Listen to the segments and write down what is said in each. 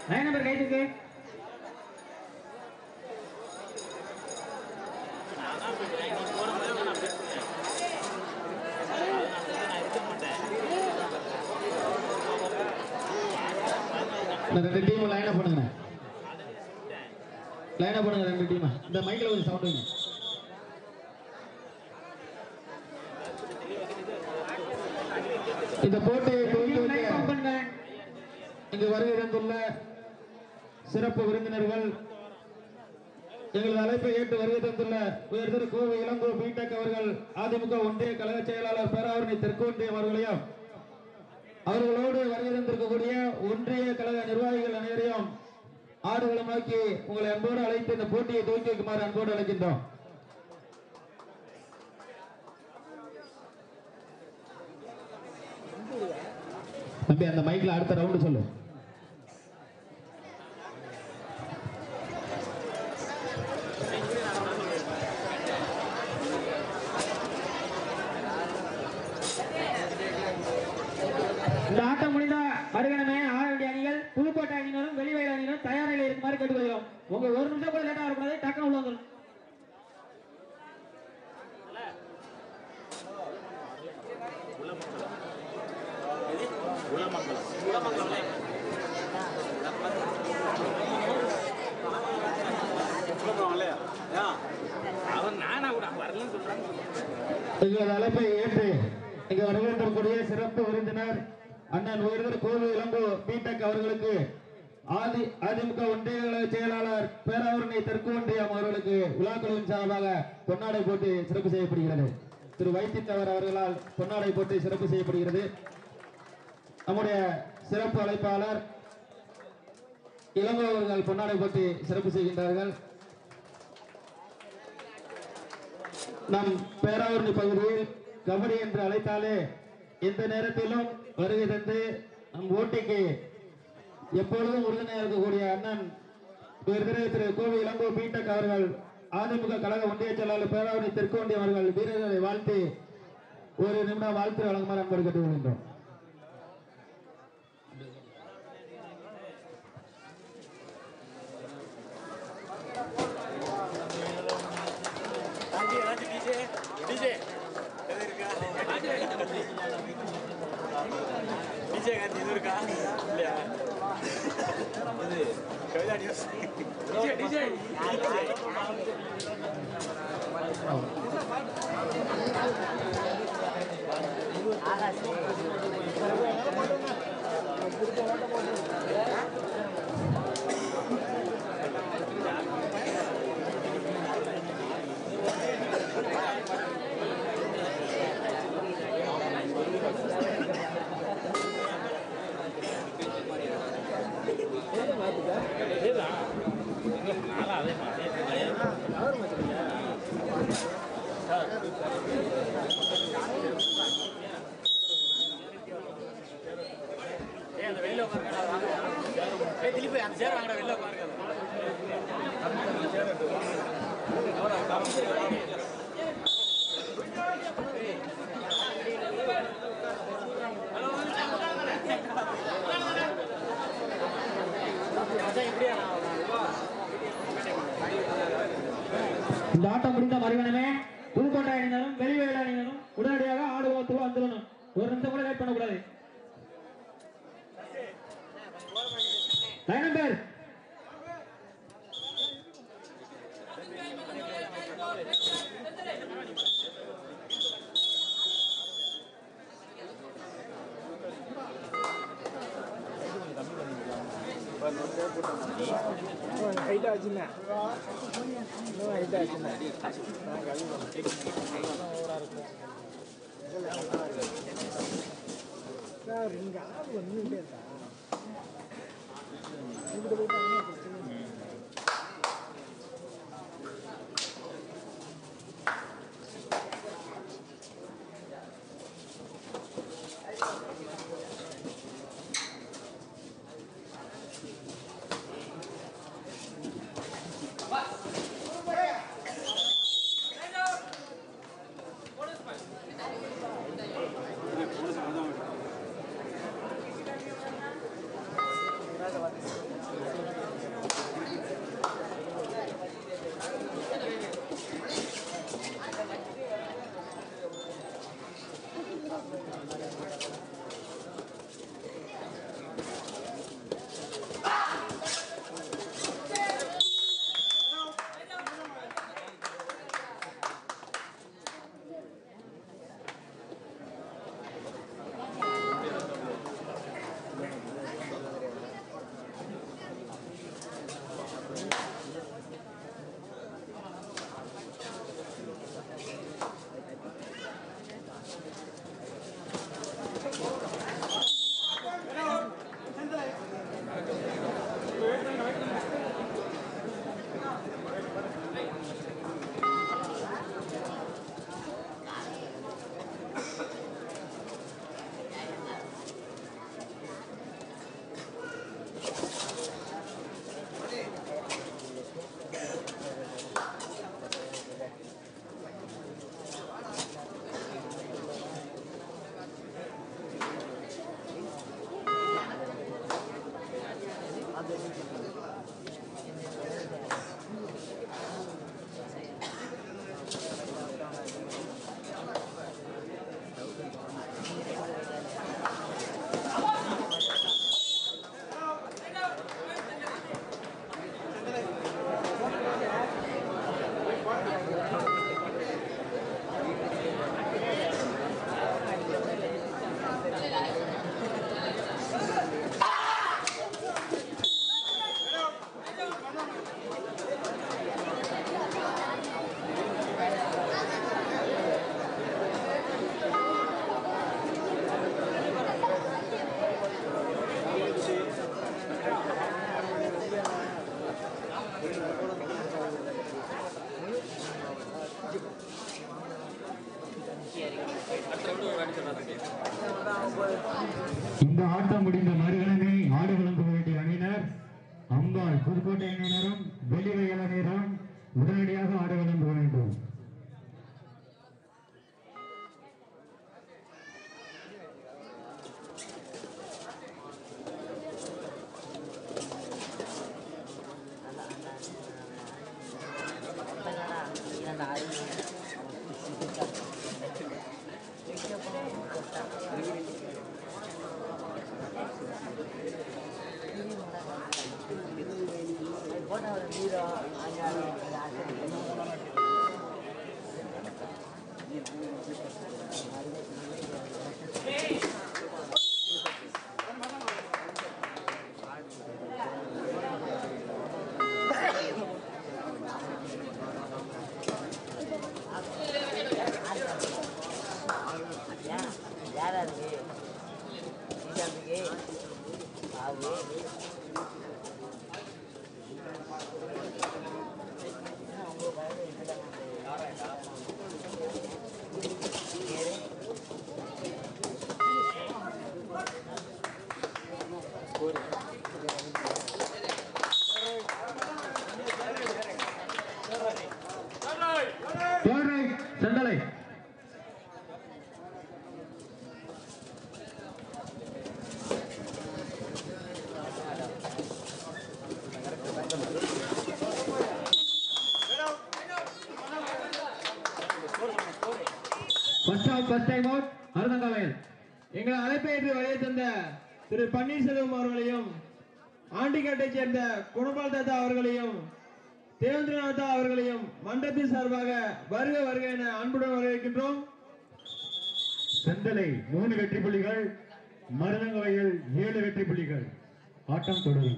Line number கைதுக்கு இந்த ரெண்டு டீமும் லைன் அப் பண்ணுங்க லைன் அப் பண்ணுங்க ரெண்டு டீம் இந்த மைக்ல கொஞ்சம் சவுண்ட் வைங்க இந்த போட்டியை துவக்கி லைன் வைக்க ஆஃப் பண்ணுங்க இங்கு வருகை தந்துள்ள சிறப்பு விருந்தினர்கள் எங்களது அழைப்பை ஏற்று வருகை தந்துள்ள உயர்திரு கோவை இளங்கோ பிடெக் அவர்கள் அதிமுக ஒன்றிய கழக செயலாளர் பேராவரணி தெற்கு ஒன்றியம் அவர்களையும் அவர்களோடு வருகை தந்திருக்கக்கூடிய ஒன்றிய கழக நிர்வாகிகள் அனைவரையும் ஆடுகளமாக்கி உங்களை அன்போடு அழைத்து இந்த போட்டியை துவக்கி வைக்குமாறு அன்போடு அழைக்கின்றோம் தம்பி அந்த மைக்ல அடுத்த ரவுண்டு சொல்லு இந்த ஆட்டம் முடிந்த மறுகணமே ஆட வேண்டிய அணிகள் புதுக்கோட்டை அணியினரும் வெளிவயல் அணியினரும் தயார் நிலையில் இருக்குமாறு கேட்டுக்கொள்கிறோம் உங்க ஒரு நிமிஷம் கூட லேட்டா வரக்கூடாது டக்குனு உள்ள வந்துடும் அவன் நானா கூட வரலன்னு சொல்றாங்க எங்களது அழைப்பை ஏற்று இங்கு வரவேற்கக்கூடிய சிறப்பு விருந்தினர் அண்ணன் உயர்தர் கோவில் இளங்கோ பிடெக் அவர்களுக்கு ஆதி அதிமுக ஒன்றிய கழக செயலாளர் பேராவரணி தெற்கு ஒன்றியம் அவர்களுக்கு விழாக்குழுவின் சார்பாக பொன்னாடை போட்டு சிறப்பு செய்யப்படுகிறது திரு வைத்தித்தவர் அவர்களால் பொன்னாடை போட்டு சிறப்பு செய்யப்படுகிறது நம்முடைய சிறப்பு அழைப்பாளர் இளங்கோ அவர்கள் பொன்னாடை போட்டு சிறப்பு செய்கின்றார்கள் நம் பேராவூரணி பகுதியில் கபடி என்று அழைத்தாலே எந்த நேரத்திலும் வருகை தந்து நம் ஓட்டிக்கு எப்பொழுதும் உறுதுணையாக இருக்கக்கூடிய அண்ணன் விருதுரை திரு கோவி இளங்கோ பீட்டக் அவர்கள் அதிமுக கழக ஒன்றிய செயலாளர் பேராவூரணி தெற்கு ஒன்றியம் அவர்கள் வீரர்களை வாழ்த்தி ஒரு நிமிடம் வாழ்த்து வழங்குமாறு அன்போடு கேட்டுக்கொள்கின்றோம் ஆண்டி ஏதாச்சும் டிஜே டிஜே எது இருக்கா டிஜே காந்தி இது இருக்கா இல்லையா இது கவிதா நியூஸ் டிஜே டிஜே ஏய் அந்த வெளியில உட்காருங்க ஏய் திலீப் அந்த சேர் வாங்கடா வெளில உட்காருங்க இந்த ஆட்டம் முடிந்த மறுகணமே புதுக்கோட்டை அணியினரும் வெளிவயல் அணியினரும் உடனடியாக ஆடுவோத்துக்கு வந்துடணும் ஒரு நிமிஷம் கூட வெயிட் பண்ணக்கூடாது லைன் நம்பர் ஹைட்டா வச்சுருந்தேன் இன்னும் ஹைட்டா வச்சுருந்தேன் சார் இங்கே ஆள் வந்துட்டே இருக்கா இங்கிட்ட போயிட்டு அங்கே பிரச்சனை ஆ பால் புதுக்கோட்டை அணியினரும் வெளிவயல் அணியினரும் உடனடியாக ஆட விளம்ப வேண்டும் Third right, Senthalai first half first time out அருணங்காவையல் எங்களை அழைப்பை ஏற்று வருகை தந்த திரு பன்னீர்செல்வம் அவர்களையும் ஆண்டிக்காட்டைச் சேர்ந்த குணபால் தாத்தா அவர்களையும் தேவேந்திரநாதா அவர்களையும் மன்றத்தின் சார்பாக வருக வருக என அன்புடன் வரவேற்கின்றோம் செந்தலை மூணு வெற்றி புள்ளிகள் மருதங்கவையில் ஏழு வெற்றி புள்ளிகள் ஆட்டம் தொடரும்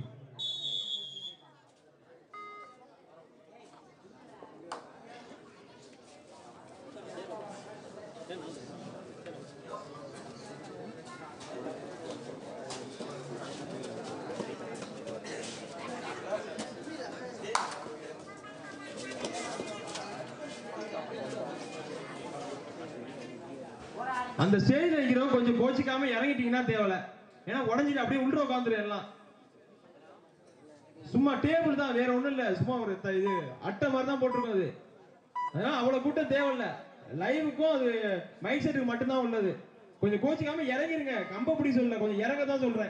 அந்த ஸ்டேஜ்ல நிக்கிறோம் கொஞ்சம் கோச்சிக்காம இறங்கிட்டீங்கன்னா தேவையில்ல ஏன்னா உடஞ்சிட்டு அப்படியே உள்ள உட்காந்துரு எல்லாம் சும்மா டேபிள் தான் வேற ஒண்ணும் இல்ல சும்மா ஒரு த- இது அட்டை மாதிரி தான் போட்டிருக்கோம் அது அதனால அவ்வளவு கூட்டம் தேவையில்ல லைவுக்கும் அது மைக் செட்டுக்கு மட்டும்தான் உள்ளது கொஞ்சம் கோச்சிக்காம இறங்கிருங்க கம்ப பிடி சொல்லல கொஞ்சம் இறங்க தான் சொல்றேன்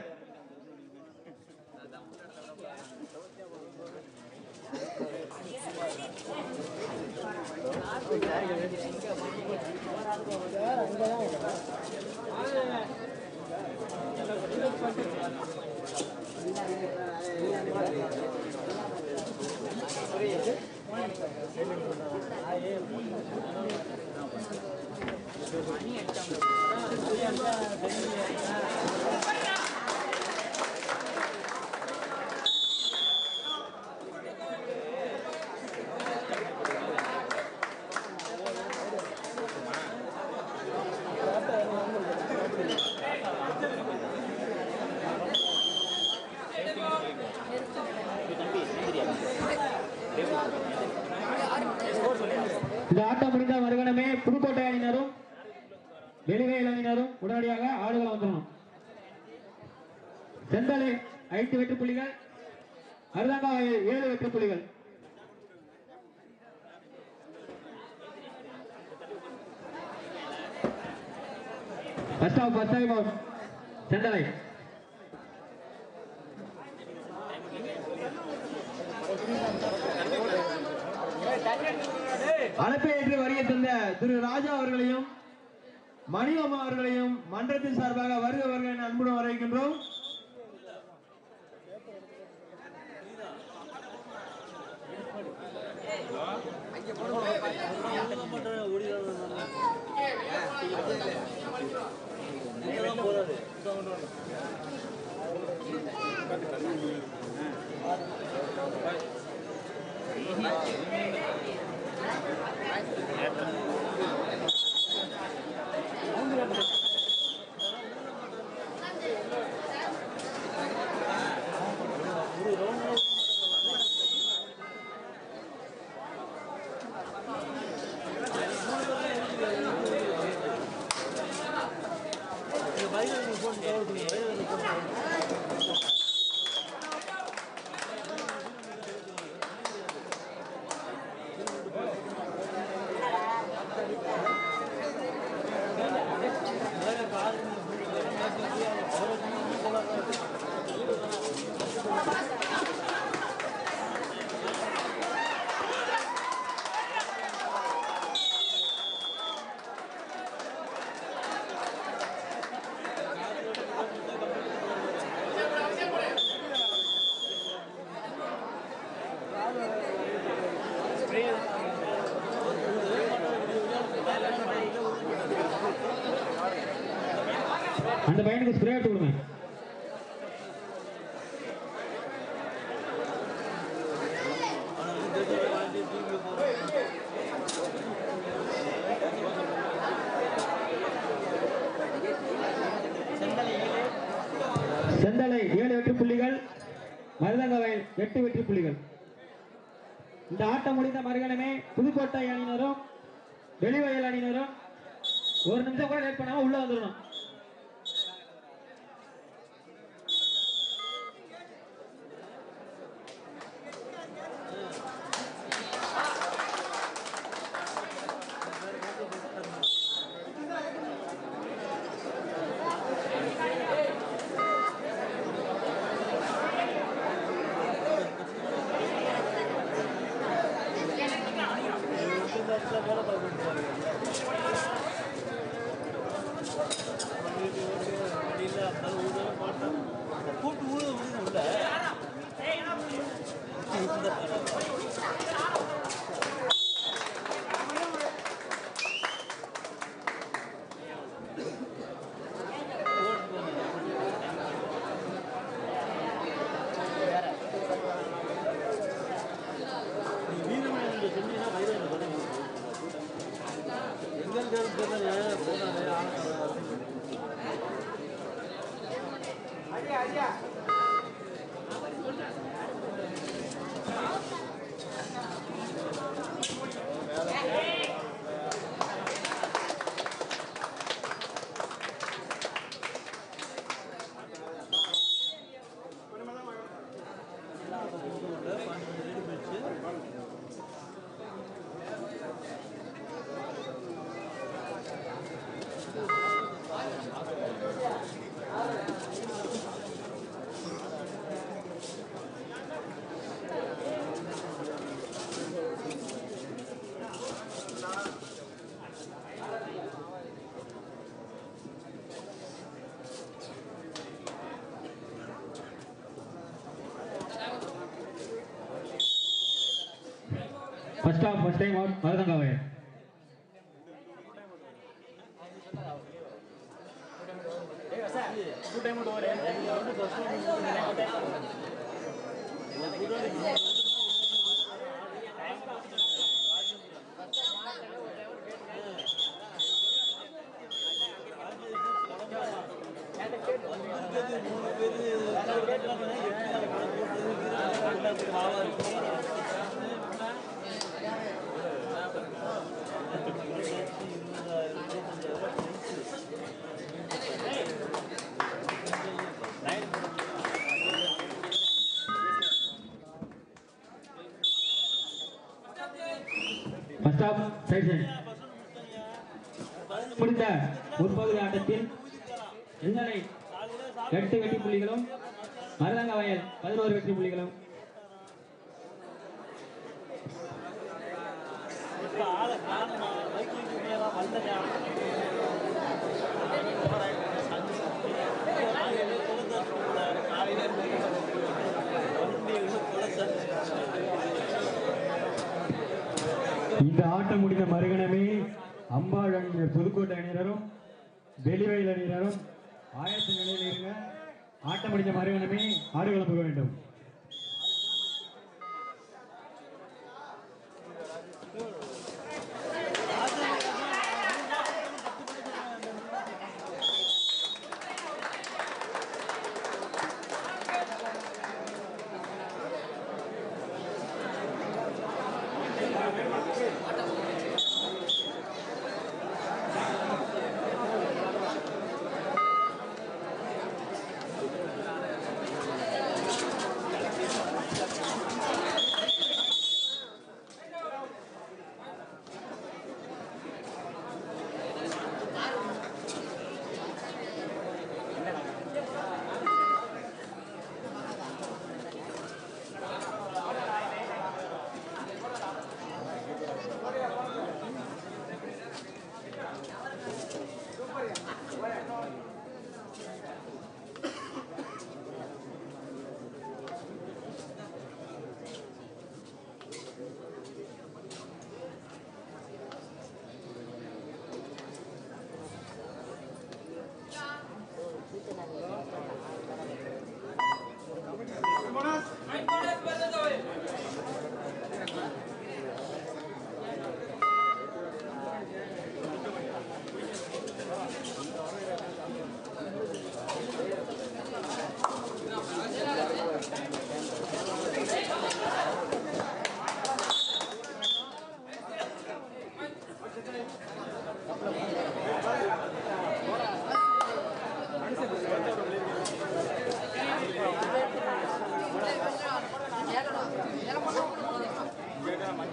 இந்த ஆட்டம் முடிந்த மறுகணமே புதுக்கோட்டை அணியினரும் வெளிவேல் அணியினரும் உடனடியாக ஆடுகளம் வந்துடணும் செந்தலை ஐந்து வெற்றி புள்ளிகள் அருதாங்கா ஏழு வெற்றி புள்ளிகள் first half first time out Senthalai அழைப்பை ஏற்று வருகை தந்த திரு ராஜா அவர்களையும் மணிவம்மா அவர்களையும் மன்றத்தின் சார்பாக வருக வருக என அன்புடன் வரவேற்கின்றோம் அந்த பையனுக்கு ஸ்ப்ரே எடுத்து கொடுங்க செந்தலை ஏழு வெற்றி புள்ளிகள் மருதங்கவயல் எட்டு வெற்றி புள்ளிகள் இந்த ஆட்டம் முடிந்த மறுகணமே புதுக்கோட்டை அணியினரும் வெளிவயல் அணியினரும் ஒரு நிமிஷம் கூட லேட் பண்ணாம உள்ள வந்துடணும் கூட்டு ஊழ உள்ள வீரமணி சொன்னீங்கன்னா வைரம் எங்க இருக்காரு போனாரு ஆனா first half first time out Maruthangavayal first half side side முடிந்த முற்பகுதி ஆட்டத்தில் செந்தனை எட்டு வெற்றி புள்ளிகளும் மருதங்க வயல் பதினோரு வெற்றி புள்ளிகளும் இந்த ஆட்டம் முடிந்த மறுகணமே அம்பாள் அணியினர் புதுக்கோட்டை அணியினரும் வெளிவயல் அணியினரும் ஆயத்த நிலையில் இருங்க ஆட்டம் முடிந்த மறுகணமே ஆடு கிளம்ப வேண்டும்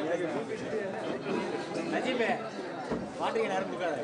நஜீபே மாட்டுக்கு நேரம் கொடுக்காத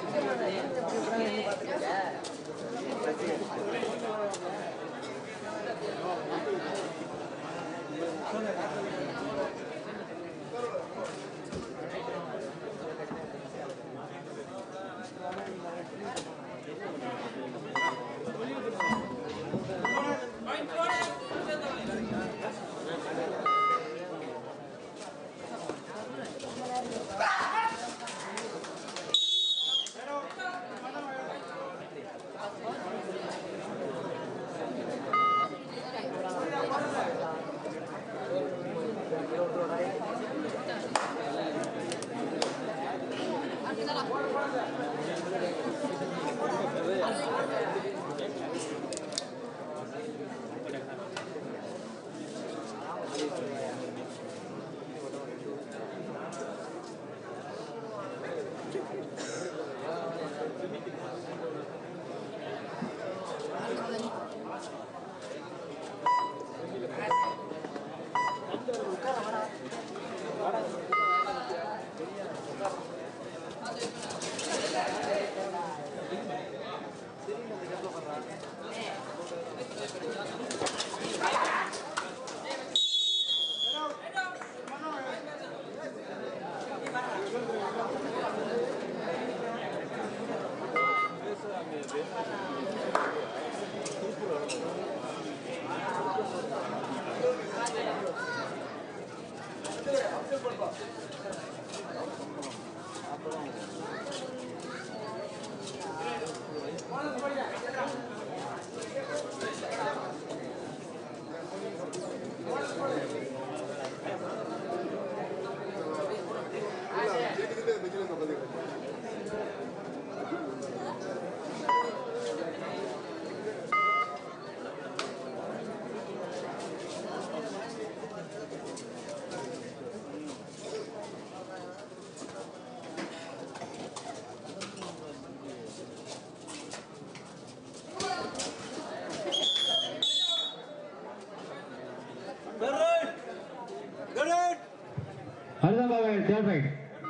அருதாபாவை தேர்ட் ரைட்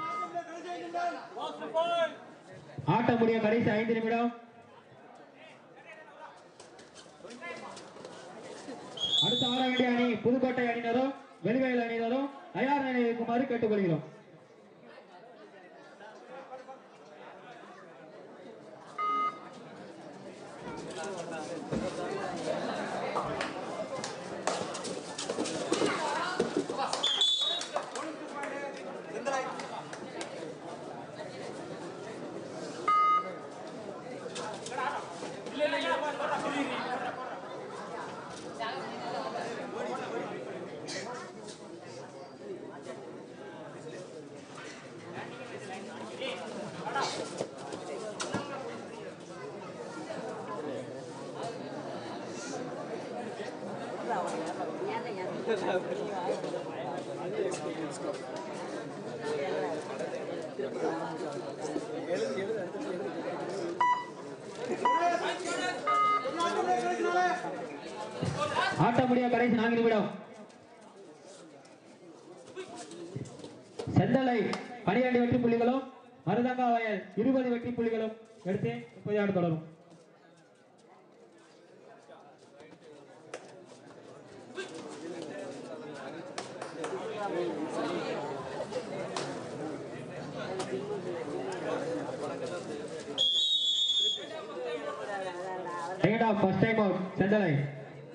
ஆட்டம் முடிய கடைசி ஐந்து நிமிடம் அடுத்து ஆட வேண்டிய அணி புதுக்கோட்டை அணியினரும் வெளிவயல் அணியினரும் தயார் நிலையில் இருக்குமாறு கேட்டுக்கொள்கிறோம் ஆட்டம் முடிய கடைசி நான்கு நிமிடம் செந்தலை பனிரெண்டு வெற்றி புள்ளிகளும் மருதங்கா வயல் இருபது வெற்றி புள்ளிகளும் எடுத்து முப்பது ஆண்டு தொடரும் Second half, first time out, Sendalai.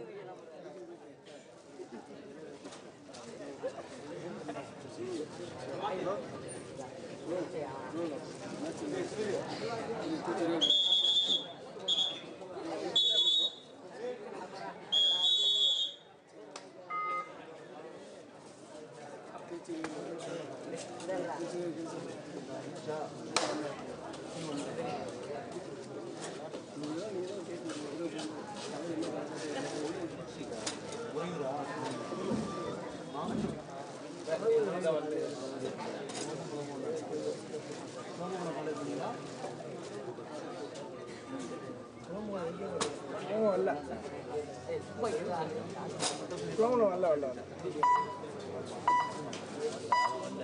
சோமம் அல்ல சோமனம் அல்ல அல்ல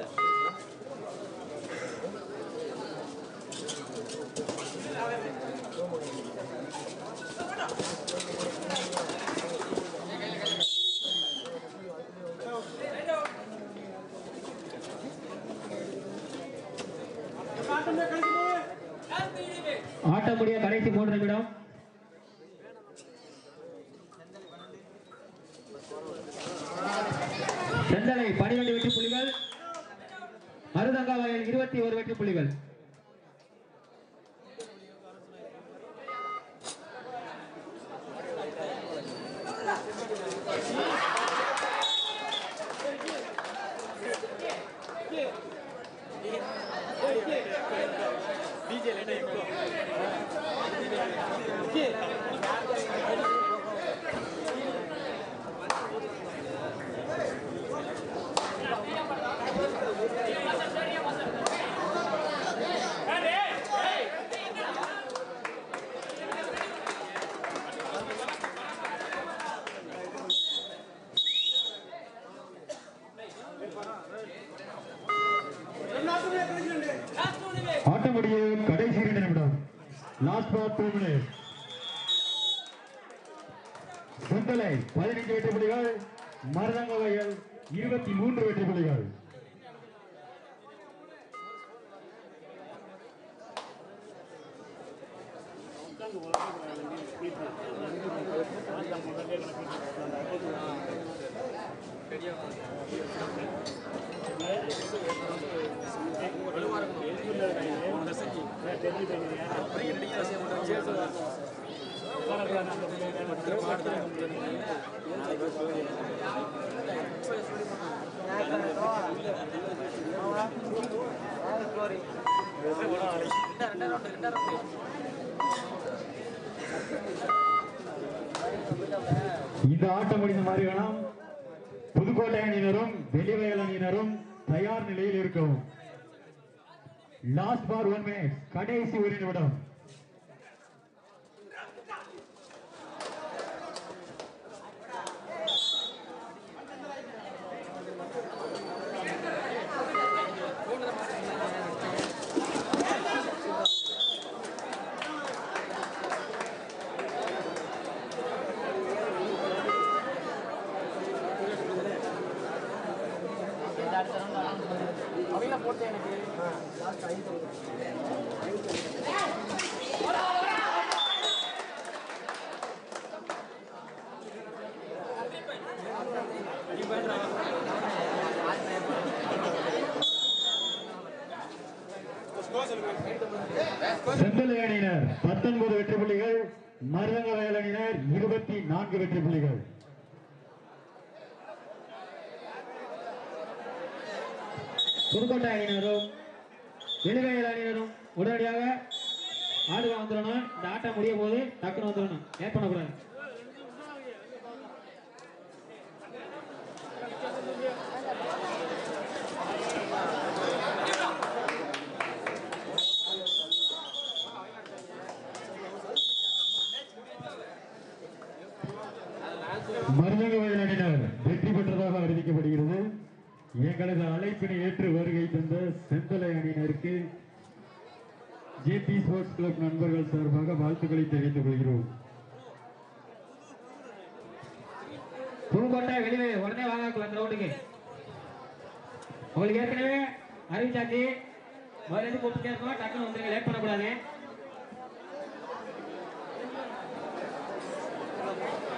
ஆட்டம் முடிய கடைசி மூன்று நிமிடம் செந்தலை பனிரெண்டு வெற்றி புள்ளிகள் மருதங்கா வயல் இருபத்தி ஒரு வெற்றி புள்ளிகள் டிஜே லேட்டா ఎక్కువ ஆட்டம் முடிய கடைசி இரண்டு நிமிடம் last for two minutes Senthalai பதினைந்து வெற்றி புள்ளிகள் மருதங்க வயல் இருபத்தி மூன்று வெற்றி புள்ளிகள் இந்த ஆட்டம் முடிந்த மாதிரி வேணாம் புதுக்கோட்டை அணியினரும் வெளிவயல் அணியினரும் தயார் நிலையில் இருக்கும் லாஸ்ட் பார் ஒன் மினிட் கடைசி ஒரு நிமிடம் அவங்க போட்டு எனக்கு செந்தலை அணியினர் பத்தொன்பது வெற்றி புள்ளிகள் மருதங்க வயல் அணியினர் இருபத்தி நான்கு வெற்றி புள்ளிகள் புதுக்கோட்டை அணியினரும் வெளிவயல் அணியினரும் உடனடியாக ஆடுவா வந்துடணும் இந்த ஆட்டம் முடிய போது டக்குன்னு வந்துடணும் லேட் பண்ணக்கூடாது மருதக வயல் அணியினர் வெற்றி பெற்றதாக அறிவிக்கப்படுகிறது எங்களது அழைப்பினை ஏற்று வருகை தந்த செந்தலை அணியினருக்கு ஜேபி ஸ்போர்ட்ஸ் கிளப் நண்பர்கள் சார்பாக வாழ்த்துக்களை தெரிவித்துக் கொள்கிறோம் புதுக்கோட்டை வெளியே உடனே வாங்க அந்த ரவுண்டுக்கு உங்களுக்கு ஏற்கனவே அறிவிச்சாச்சு மறுபடியும் கூப்பிட்டே இருக்கோம் டக்குன்னு வந்துருங்க லேட் பண்ணக்கூடாது